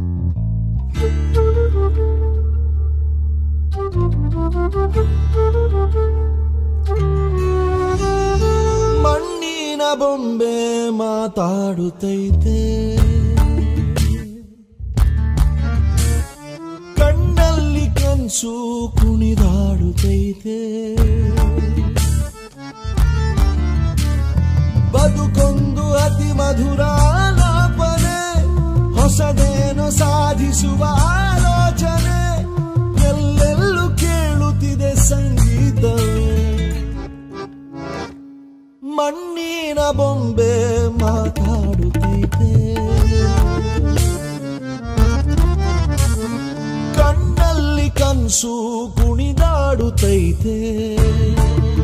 ಮಣ್ಣಿನ ಬೊಂಬೆ ಮಾತಾಡುತ್ತೈತೆ ಕಣ್ಣಲ್ಲಿ ಕನ್ಸು ಕುಣಿದಾಡುತ್ತೈತೆ ಬದುಕೊಂದು ಅತಿ ಮಧುರ ಆಲಾಪನೆ ಹೊಸದೇನು ಸಾಧಿಸುವ ಆಲೋಚನೆ ಎಲ್ಲೆಲ್ಲೂ ಕೇಳುತ್ತಿದೆ ಸಂಗೀತವೇ ಮಣ್ಣಿನ ಬೊಂಬೆ ಮಾತಾಡುತ್ತೈತೆ ಕಣ್ಣಲ್ಲಿ ಕನ್ಸು ಕುಣಿದಾಡುತ್ತೈತೆ